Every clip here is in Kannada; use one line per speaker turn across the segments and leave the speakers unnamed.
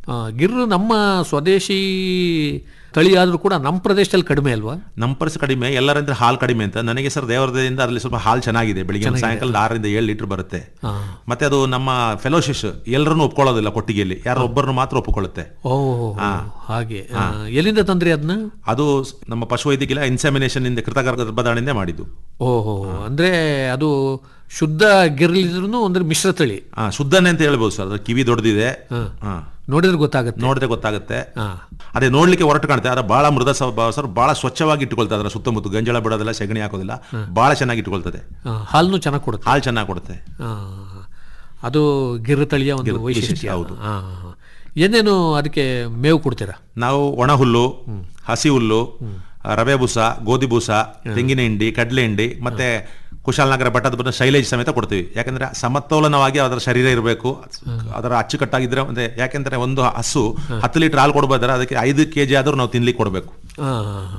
ಆ, ಗಿರ್ ನಮ್ಮ ಸ್ವದೇಶಿ ತಳಿ ಆದರೂ ಕೂಡ ನಮ್ಮ ಪ್ರದೇಶದಲ್ಲಿ ಕಡಿಮೆ ಅಲ್ವಾ
ನಮ್ಮ ಪರಿಸರ ಕಡಿಮೆ ಎಲ್ಲರಂದ್ರೆ ಹಾಲು ಕಡಿಮೆ ಅಂತ ನನಗೆ ಸರ್ ದೇವರದಿಂದ ಅಲ್ಲಿ ಸ್ವಲ್ಪ ಹಾಲು ಚೆನ್ನಾಗಿದೆ ಬೆಳಿಗ್ಗೆ ಒಂದು ಸಾಯಂಕಾಲ ಆರರಿಂದ ಏಳು ಲೀಟರ್ ಬರುತ್ತೆ
ಹಾ.
ಮತ್ತೆ ಅದು ನಮ್ಮ ಫೆಲೋಶಿಪ್ ಎಲ್ಲರನ್ನು ಒಪ್ಕೊಳ್ಳೋದಿಲ್ಲ ಕೊಟ್ಟಿಗೆಯಲ್ಲಿ ಯಾರೋ ಒಬ್ಬರನ್ನು ಮಾತ್ರ ಒಪ್ಪಿಕೊಳ್ಳುತ್ತೆ
ಓ ಹಾಗೆ ಆ, ಎಲ್ಲಿಂದ ತಂದ್ರಿ ಅದನ್ನ
ಅದು ಸ್- ನಮ್ಮ ಪಶುವೈದ್ಯಕಿಲ್ಲ ಇನ್ಸೆಮಿನೇಷನ್ ಇಂದ ಕೃತಕ ಗರ್ಭಧಾರಣೆಯಿಂದ ಮಾಡಿದ್ದು
ಓಹೋ ಅಂದ್ರೆ ಅದು ಶುದ್ಧ ಗಿರ್ಲಿದ್ರು ಅಂದ್ರೆ ಮಿಶ್ರ ತಳಿ
ಆ, ಶುದ್ಧನೇ ಅಂತ ಹೇಳ್ಬೋದು ಸರ್ ಅದ್ರ ಕಿವಿ ದೊಡ್ಡದಿದೆ ಹಾ.
ನೋಡಿದ್ರೆ ಗೊತ್ತಾಗುತ್ತೆ
ನೋಡಿದ್ರೆ ಗೊತ್ತಾಗುತ್ತೆ
ಹಾ
ಅದೇ ನೋಡ್ಲಿಕ್ಕೆ ಹೊರಟು ಕಾಣುತ್ತೆ ಆದ್ರೆ ಬಹಳ ಮೃದ ಸ್ವಭಾವ ಸರ್ ಬಹಳ ಸ್ವಚ್ಛವಾಗಿ ಇಟ್ಟುಕೊಳ್ತದೆ ಅದರ ಸುತ್ತಮುತ್ತ ಗಂಜಳ ಬಿಡೋದಿಲ್ಲ ಸೆಗಣಿ ಹಾಕೋದಿಲ್ಲ ಬಹಳ ಚೆನ್ನಾಗಿ ಇಟ್ಟುಕೊಳ್ತದೆ
ಆ, ಹಾಲನ್ನು ಚೆನ್ನಾಗಿ ಕೊಡುತ್ತೆ
ಹಾಲು ಚೆನ್ನಾಗಿ ಕೊಡುತ್ತೆ
ಆ, ಅದು ಗಿರ್ ತಳಿಯ ಒಂದು ವೈಶಿಷ್ಟ್ಯ
ಹೌದು.
ಆ, ಏನೇನು ಅದಕ್ಕೆ ಮೇವು ಕೊಡ್ತೀರಾ
ನಾವು ಒಣ ಹುಲ್ಲು ಹಸಿ ಹುಲ್ಲು ಆ, ರವೆ ಬೂಸ ಗೋಧಿ ಬೂಸ ತೆಂಗಿನ ಹಿಂಡಿ ಕಡಲೆ ಹಿಂಡಿ ಮತ್ತೆ ಕುಶಾಲನಗರ ಬೆಟ್ಟದ ಬಂದ ಶೈಲೇಜ್ ಸಮೇತ ಕೊಡ್ತೀವಿ ಯಾಕಂದ್ರೆ ಸಮತೋಲನವಾಗಿ ಅದರ ಶರೀರ ಇರಬೇಕು ಅದರ ಅಚ್ಚುಕಟ್ಟಾಗಿದ್ರೆ ಅಂದ್ರೆ ಯಾಕೆಂದ್ರೆ ಒಂದು ಹಸು ಹತ್ತು ಲೀಟರ್ ಹಾಲು ಕೊಡ್ಬೋದಾದ್ರೆ ಅದಕ್ಕೆ ಐದು ಕೆಜಿ ಆದ್ರೂ ನಾವು ತಿನ್ಲಿಕ್ಕೆ ಕೊಡಬೇಕು
ಆ,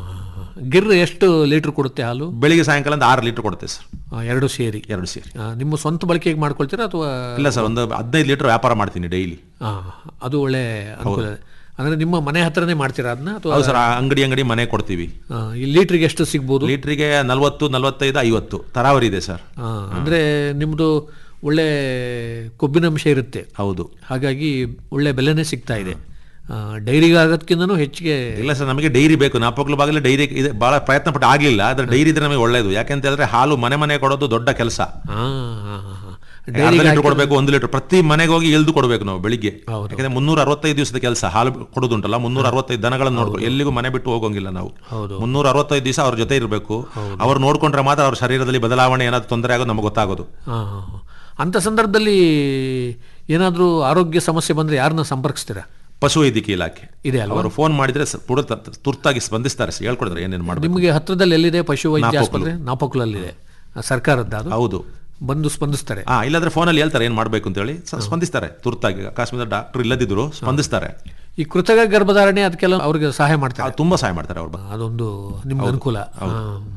ಗಿರ್ ಎಷ್ಟು ಲೀಟರ್ ಕೊಡುತ್ತೆ ಹಾಲು
ಬೆಳಿಗ್ಗೆ ಸಾಯಂಕಾಲ ಒಂದು ಆರು ಲೀಟರ್ ಕೊಡುತ್ತೆ ಸರ್
ಆ, ಎರಡು ಸೇರಿ
ಎರಡು ಸೇರಿ
ಆ, ನಿಮ್ಮ ಸ್ವಂತ ಬಳಕೆಗೆ ಮಾಡ್ಕೊಳ್ತೀರಾ ಅಥವಾ
ಇಲ್ಲ ಸರ್ ಒಂದು ಹದಿನೈದು ಲೀಟರ್ ವ್ಯಾಪಾರ ಮಾಡ್ತೀನಿ ಡೈಲಿ
ಆ, ಅದು ಒಳ್ಳೆ ಅನುಕೂಲ ಅಂದ್ರೆ ನಿಮ್ಮ ಮನೆ ಹತ್ರನೇ ಮಾಡ್ತೀರಾ ಅದನ್ನ ಅಥವಾ
ಹೌದು ಸರ್ ಅಂಗಡಿ ಅಂಗಡಿ ಮನೆ ಕೊಡ್ತೀವಿ
ಆ, ಈ ಲೀಟ್ರಿಗೆ ಎಷ್ಟು ಸಿಗ್ಬೋದು
ಲೀಟ್ರಿಗೆ ನಲ್ವತ್ತು ನಲವತ್ತೈದು ಐವತ್ತು ತರಾವರಿ ಇದೆ ಸರ್
ಆ, ಅಂದ್ರೆ ನಿಮ್ಮದು ಒಳ್ಳೆ ಕೊಬ್ಬಿನಂಶ ಇರುತ್ತೆ
ಹೌದು
ಹಾಗಾಗಿ ಒಳ್ಳೆ ಬೆಲೆನೇ ಸಿಗ್ತಾ ಇದೆ ಆ, ಡೈರಿಗೆ ಆಗೋದಕ್ಕಿಂತನೂ ಹೆಚ್ಚಿಗೆ
ಇಲ್ಲ ಸರ್ ನಮಗೆ ಡೈರಿ ಬೇಕು ನಾಪಕ್ಲು ಬಾಗಿಲು ಡೈರಿ ಇದೆ ಬಹಳ ಪ್ರಯತ್ನ ಪಟ್ಟು ಆಗ್ಲಿಲ್ಲ ಆದ್ರೆ ಡೈರಿ ಇದ್ರೆ ನಮಗೆ ಒಳ್ಳೇದು ಯಾಕೆಂತ ಹೇಳಿದ್ರೆ ಹಾಲು ಮನೆ ಮನೆ ಕೊಡೋದು ದೊಡ್ಡ ಕೆಲಸ
ಆ, ಆ, ಆ.
ಅರ್ಧ ಲೀಟರ್ ಕೊಡಬೇಕು ಒಂದು ಲೀಟರ್ ಪ್ರತಿ ಮನೆಗೆ ಹೋಗಿ ಇಳ್ದು ಕೊಡಬೇಕು ನಾವು ಬೆಳಿಗ್ಗೆ
ಹೌದು.
ಯಾಕಂದ್ರೆ ಮುನ್ನೂರ ಅರವತ್ತೈದು ದಿವಸದ ಕೆಲಸ ಹಾಲು ಕೊಡೋದುಂಟಲ್ಲ ಮುನ್ನೂರ ಅರವತ್ತೈದು ದನಗಳನ್ನು ನೋಡ್ಕೊ ಎಲ್ಲಿಗೂ ಮನೆ ಬಿಟ್ಟು ಹೋಗೋಂಗಿಲ್ಲ ನಾವು
ಹೌದು
ಮುನ್ನೂರ ಅರವತ್ತೈದು ದಿವಸ ಅವ್ರ ಜೊತೆ ಇರಬೇಕು ಅವ್ರು ನೋಡ್ಕೊಂಡ್ರೆ ಮಾತ್ರ ಅವ್ರ ಶರೀರದಲ್ಲಿ ಬದಲಾವಣೆ ಏನಾದ್ರು ತೊಂದರೆ ಆಗೋದು ನಮಗೆ ಗೊತ್ತಾಗೋದು
ಆ, ಅಂಥ ಸಂದರ್ಭದಲ್ಲಿ ಏನಾದರೂ ಆರೋಗ್ಯ ಸಮಸ್ಯೆ ಬಂದರೆ ಯಾರನ್ನ ಸಂಪರ್ಕಿಸ್ತೀರಾ
ಪಶುವೈದ್ಯಕೀಯ ಇಲಾಖೆ
ಇದೆ ಅಲ್ವಾ
ಅವರು ಫೋನ್ ಮಾಡಿದ್ರೆ ಸ- ತುರ್ತ ತುರ್ತಾಗಿ ಸ್ಪಂದಿಸ್ತಾರೆ ಸರ್, ಹೇಳ್ಕೊಡಿದ್ರೆ ಏನೇನು ಮಾಡಬೇಕು
ನಿಮಗೆ ಹತ್ರದಲ್ಲಿ ಎಲ್ಲಿದೆ ಪಶು ವೈದ್ಯ ಆಸ್ಪತ್ರೆ ನಾಪೋಕ್ಲಲ್ಲಿದೆ ಆ, ಸರ್ಕಾರದ್ದು ಅದು
ಹೌದು
ಬಂದು ಸ್ಪಂದಿಸ್ತಾರೆ
ಹಾ ಇಲ್ಲಾಂದ್ರೆ ಫೋನಲ್ಲಿ ಹೇಳ್ತಾರೆ ಏನ್ ಮಾಡ್ಬೇಕು ಅಂತ ಹೇಳಿ ಸ- ಸ್ಪಂದಿಸ್ತಾರೆ ತುರ್ತಾಗಿ ಅಕಸ್ಮಾತ್ ಡಾಕ್ಟರ್ ಇಲ್ಲದಿದ್ರು ಸ್ಪಂದಿಸ್ತಾರೆ
ಈ ಕೃತಕ ಗರ್ಭಧಾರಣೆ ಅದಕ್ಕೆಲ್ಲ ಅವ್ರಿಗೆ ಸಹಾಯ ಮಾಡ್ತಾರೆ
ಆ, ತುಂಬಾ ಸಹಾಯ ಮಾಡ್ತಾರೆ ಅವ್ರು
ಅದೊಂದು ನಿಮ್ಗೆ ಅನುಕೂಲ ಆ,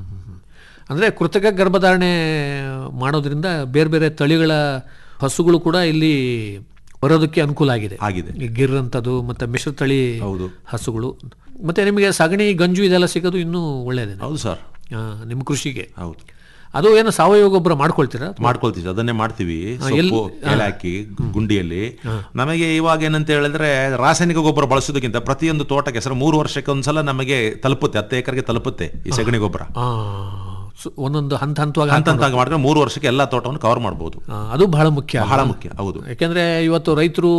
ಅಂದ್ರೆ ಕೃತಕ ಗರ್ಭಧಾರಣೆ ಮಾಡೋದ್ರಿಂದ ಬೇರೆ ಬೇರೆ ತಳಿಗಳ ಹಸುಗಳು ಕೂಡ ಇಲ್ಲಿ ಬರೋದಕ್ಕೆ ಅನುಕೂಲ ಆಗಿದೆ
ಆಗಿದೆ
ಈ ಗಿರ್ ಅಂತದ್ದು ಮತ್ತೆ ಮಿಶ್ರ ತಳಿ
ಹೌದು
ಹಸುಗಳು ಮತ್ತೆ ನಿಮಗೆ ಸಗಣಿ ಗಂಜು ಇದೆಲ್ಲ ಸಿಗೋದು ಇನ್ನೂ ಒಳ್ಳೆಯದೇ
ಹೌದು ಸರ್
ನಿಮ್ಮ ಕೃಷಿಗೆ
ಹೌದು
ಅದು ಏನು ಸಾವಯವ ಗೊಬ್ಬರ ಮಾಡ್ಕೊಳ್ತೀರಾ
ಮಾಡ್ಕೊಳ್ತೀವಿ ಅದನ್ನೇ ಮಾಡ್ತೀವಿ ಸೊಪ್ಪು ಎಲೆ ಹಾಕಿ ಗುಂಡಿಯಲ್ಲಿ ನಮಗೆ ಇವಾಗ ಏನಂತ ಹೇಳಿದ್ರೆ ರಾಸಾಯನಿಕ ಗೊಬ್ಬರ ಬಳಸೋದಕ್ಕಿಂತ ಪ್ರತಿಯೊಂದು ತೋಟಕ್ಕೆ ಸರ್ ಮೂರು ವರ್ಷಕ್ಕೆ ಒಂದ್ಸಲ ನಮಗೆ ತಲುಪುತ್ತೆ ಹತ್ತು ಎಕರೆಗೆ ತಲುಪುತ್ತೆ ಈ ಸಗಣಿ ಗೊಬ್ಬರ
ಆ, ಸು- ಒಂದೊಂದು ಹಂತ ಹಂತವಾಗಿ
ಹಂತ ಹಂತವಾಗಿ ಮಾಡಿದ್ರೆ ಮೂರು ವರ್ಷಕ್ಕೆ ಎಲ್ಲಾ ತೋಟವನ್ನು ಕವರ್ ಮಾಡಬಹುದು
ಆ, ಅದು ಬಹಳ ಮುಖ್ಯ
ಬಹಳ ಮುಖ್ಯ ಹೌದು
ಯಾಕೆಂದ್ರೆ ಇವತ್ತು ರೈತರು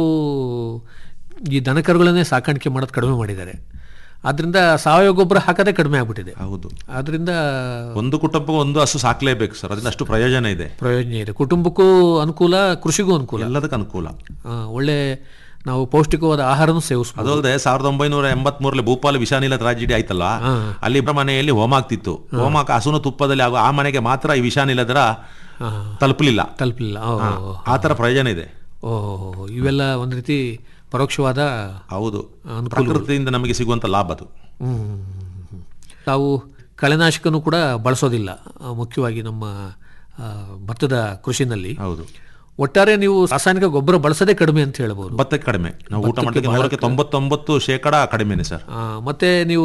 ಈ ದನಕರುಗಳನ್ನೇ ಸಾಕಾಣಿಕೆ ಮಾಡೋದು ಕಡಿಮೆ ಮಾಡಿದ್ದಾರೆ ಆದ್ರಿಂದ ಸಾವಯವ ಗೊಬ್ಬರ ಹಾಕೋದೇ ಕಡಿಮೆ ಆಗ್ಬಿಟ್ಟಿದೆ
ಹೌದು
ಆದ್ರಿಂದ
ಒಂದು ಕುಟುಂಬಕ್ಕೆ ಒಂದು ಹಸು ಸಾಕ್ಲೇಬೇಕು ಸರ್ ಅದರಿಂದ ಅಷ್ಟು ಪ್ರಯೋಜನ ಇದೆ
ಪ್ರಯೋಜನ ಇದೆ ಕುಟುಂಬಕ್ಕೂ ಅನುಕೂಲ ಕೃಷಿಗೂ ಅನುಕೂಲ
ಎಲ್ಲದಕ್ಕೂ ಅನುಕೂಲ
ಆ, ಒಳ್ಳೆ ನಾವು ಪೌಷ್ಟಿಕವಾದ ಆಹಾರನೂ ಸೇವಿಸ್ಬೋದು
ಅದಲ್ಲದೆ ಸಾವಿರದ ಒಂಬೈನೂರ ಎಂಬತ್ ಮೂರರಲ್ಲಿ ಭೂಪಾಲ ವಿಷಾನಿಲ ಟ್ರಾಜಿಡಿ ಆಯ್ತಲ್ಲ ಅಲ್ಲಿ ಇಬ್ಬರ ಮನೆಯಲ್ಲಿ ಹೋಮ ಆಗ್ತಿತ್ತು ಹೋಮ ಹಸುನ ತುಪ್ಪದಲ್ಲಿ ಆಗೋ ಆ ಮನೆಗೆ ಮಾತ್ರ ಈ ವಿಷಾನಿಲದರ
ಆ,
ತಲುಪಲಿಲ್ಲ
ತಲುಪಲಿಲ್ಲ ಓ
ಆ ತರ ಪ್ರಯೋಜನ ಇದೆ
ಓ ಇವೆಲ್ಲ ಒಂದು ರೀತಿ ಪರೋಕ್ಷವಾದ
ಹೌದು ಪ್ರಕೃತಿಯಿಂದ ನಮಗೆ ಸಿಗುವಂತ ಲಾಭ ಅದು
ಹ್ಮ್. ತಾವು ಕಳೆನಾಶಕನೂ ಕೂಡ ಬಳಸೋದಿಲ್ಲ ಆ, ಮುಖ್ಯವಾಗಿ ನಮ್ಮ ಆ, ಭತ್ತದ ಕೃಷಿನಲ್ಲಿ
ಹೌದು
ಒಟ್ಟಾರೆ ನೀವು ರಾಸಾಯನಿಕ ಗೊಬ್ಬರ ಬಳಸದೇ ಕಡಿಮೆ ಅಂತ ಹೇಳ್ಬೋದು
ಭತ್ತಕ್ಕೆ ಕಡಿಮೆ ನಾವು ಊಟ ಮಾಡಲಿಕ್ಕೆ ನೂರಕ್ಕೆ ತೊಂಬತ್ತೊಂಬತ್ತು ಶೇಕಡ ಕಡಿಮೆನೆ ಸರ್
ಆ, ಮತ್ತೆ ನೀವು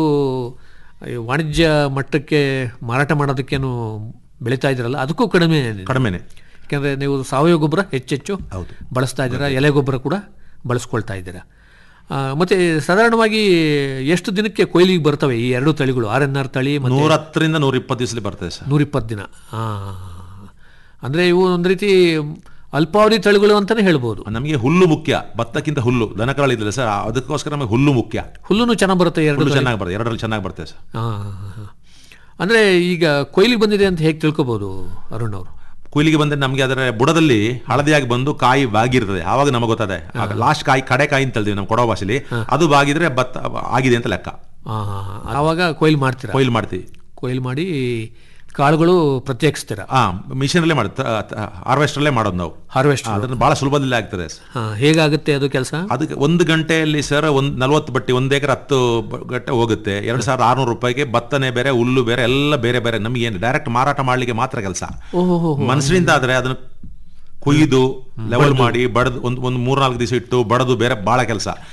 ಈ ವಾಣಿಜ್ಯ ಮಟ್ಟಕ್ಕೆ ಮಾರಾಟ ಮಾಡೋದಕ್ಕೇನು ಬೆಳೀತಾ ಇದ್ದೀರಲ್ಲ ಅದಕ್ಕೂ ಕಡಿಮೆ
ಕಡಿಮೆನೆ
ಯಾಕೆಂದ್ರೆ ನೀವು ಸಾವಯವ ಗೊಬ್ಬರ ಹೆಚ್ಚೆಚ್ಚು
ಹೌದು
ಬಳಸ್ತಾ ಇದ್ದೀರಾ ಎಲೆ ಗೊಬ್ಬರ ಕೂಡ ಬಳಸ್ಕೊಳ್ತಾ ಇದ್ದೀರಾ ಆ, ಮತ್ತೆ ಸಾಧಾರಣವಾಗಿ ಎಷ್ಟು ದಿನಕ್ಕೆ ಕೊಯ್ಲಿಗೆ ಬರ್ತವೆ ಈ ಎರಡು ತಳಿಗಳು ಆರ್ ಎನ್ ಆರ್ ತಳಿ ಮತ್ತು
ನೂರ ಹತ್ತರಿಂದ ನೂರ ಇಪ್ಪತ್ತು ದಿವಸದಲ್ಲಿ ಬರ್ತದೆ ಸರ್
ನೂರಿಪ್ಪತ್ತು ದಿನ ಆ. ಅಂದ್ರೆ ಇವು ಒಂದು ರೀತಿ ಅಲ್ಪಾವಧಿ ತಳಿಗಳು ಅಂತಾನೆ ಹೇಳ್ಬೋದು
ನಮಗೆ ಹುಲ್ಲು ಮುಖ್ಯ ಭತ್ತಕ್ಕಿಂತ ಹುಲ್ಲು ದನಕರಳಿದ್ರೆ ಸರ್ ಅದಕ್ಕೋಸ್ಕರ ನಮಗೆ ಹುಲ್ಲು ಮುಖ್ಯ
ಹುಲ್ಲುನು ಚೆನ್ನಾಗಿ ಬರುತ್ತೆ ಎರಡು
ಹುಲ್ಲು ಚೆನ್ನಾಗಿ ಬರ್ತದೆ ಎರಡರಲ್ಲಿ ಚೆನ್ನಾಗಿ ಬರ್ತದೆ ಸರ್
ಆ, ಅಂದ್ರೆ ಈಗ ಕೊಯ್ಲಿಗೆ ಬಂದಿದೆ ಅಂತ ಹೇಗೆ ತಿಳ್ಕೊಬೋದು ಅರುಣ್ ಅವರು
ಕುಯ್ಲಿಗೆ ಬಂದ್ರೆ ನಮಗೆ ಅದರ ಬುಡದಲ್ಲಿ ಹಳದಿಯಾಗಿ ಬಂದು ಕಾಯಿ ಬಾಗಿರ್ತದೆ ಆವಾಗ ನಮಗೆ ಗೊತ್ತದೆ ಲಾಸ್ಟ್ ಕಾಯಿ ಕಡೆ ಕಾಯಿ ಅಂತ ಹೇಳ್ತೀವಿ ನಾವು ಕೊಡೋ ಭಾಷೆಲಿ ಅದು ಬಾಗಿದ್ರೆ ಭತ್ತ ಆಗಿದೆ ಅಂತ ಲೆಕ್ಕ
ಆವಾಗ ಕೊಯ್ಲು ಮಾಡ್ತೀರಾ
ಕೊಯ್ಲು ಮಾಡ್ತೀವಿ
ಕೊಯ್ಲು ಮಾಡಿ ಕಾಳುಗಳು ಪ್ರತ್ಯೇಕಿಸ್ತೀರಾ
ಹಾ ಮಿಷನಲ್ಲೇ ಮಾಡುತ್ತೆ ಹಾರ್ವೆಸ್ಟರ್ಲೇ ಮಾಡೋದು ನಾವು
ಹಾರ್ವೆಸ್ಟ್
ಅದನ್ನು ಬಹಳ ಸುಲಭದಲ್ಲಿ ಆಗ್ತದೆ ಸರ್
ಹೇಗಾಗುತ್ತೆ ಅದು ಕೆಲಸ
ಅದಕ್ಕೆ ಒಂದು ಗಂಟೆಯಲ್ಲಿ ಸರ್ ಒಂದು ನಲ್ವತ್ತು ಬಟ್ಟಿ ಒಂದು ಎಕರೆ ಹತ್ತು ಬ- ಗಂಟೆ ಹೋಗುತ್ತೆ ಎರಡು ಸಾವಿರದ ಆರುನೂರು ರೂಪಾಯಿಗೆ ಭತ್ತನೇ ಬೇರೆ ಹುಲ್ಲು ಬೇರೆ ಎಲ್ಲ ಬೇರೆ ಬೇರೆ ನಮಗೆ ಏನು ಡೈರೆಕ್ಟ್ ಮಾರಾಟ ಮಾಡ್ಲಿಕ್ಕೆ ಮಾತ್ರ ಕೆಲಸ
ಓಹೋ
ಮನುಷ್ಯರಿಂದ ಆದ್ರೆ ಅದನ್ನು ಕುಯ್ದು ಲೆವೆಲ್ ಮಾಡಿ ಬಡದು ಒಂದು ಒಂದು ಮೂರ್ನಾಲ್ಕು ದಿವಸ ಇಟ್ಟು ಬಡದು ಬೇರೆ ಬಹಳ ಕೆಲಸ